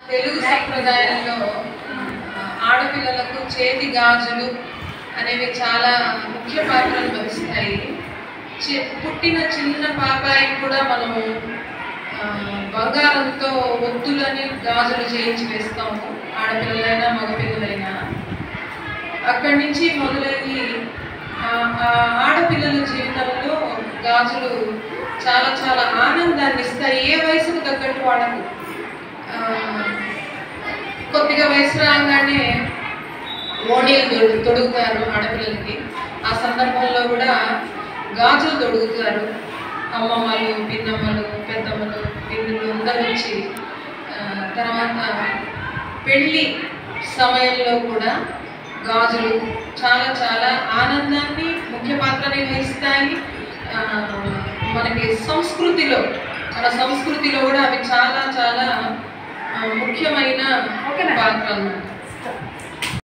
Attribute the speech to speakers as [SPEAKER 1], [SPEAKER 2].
[SPEAKER 1] తెలుగు సంప్రదాయంలో ఆ, ఆడపిల్లలకు చేతి గాజులు అనేవి చాలా ముఖ్య పాత్రను వహిస్తాయి చి- పుట్టిన చిన్న పాపాయికి కూడా మనము ఆ, బంగారంతో ఒత్తులని గాజులు చేయించి వేస్తాము ఆడపిల్లలైనా మగపిల్లలైనా అక్కడి నుంచి మొదలయ్యి ఆ ఆ ఆడపిల్లల జీవితంలో గాజులు చాలా చాలా ఆనందాన్ని ఇస్తాయి ఏ వయసుకు తగ్గట్టు వాళ్ళకు ఆ, కొద్దిగా వయసు రాగానే ఓణీలు తొడు తొడుగుతారు ఆడపిల్లలకి ఆ సందర్భంలో కూడా గాజులు తొడుగుతారు అమ్మమ్మలు పిన్నమ్మలు పెద్దమ్మలు పిన్నులు అందరూ వచ్చి ఆ, తర్వాత పెళ్ళి సమయంలో కూడా గాజులు చాలా చాలా ఆనందాన్ని ముఖ్య పాత్ర నిర్వహిస్తాయి ఆ, మనకి సంస్కృతిలో మన సంస్కృతిలో కూడా అవి చాలా చాలా ఆ, ముఖ్యమైన
[SPEAKER 2] ఓకేనా?
[SPEAKER 1] పాత్ర అన్నమాట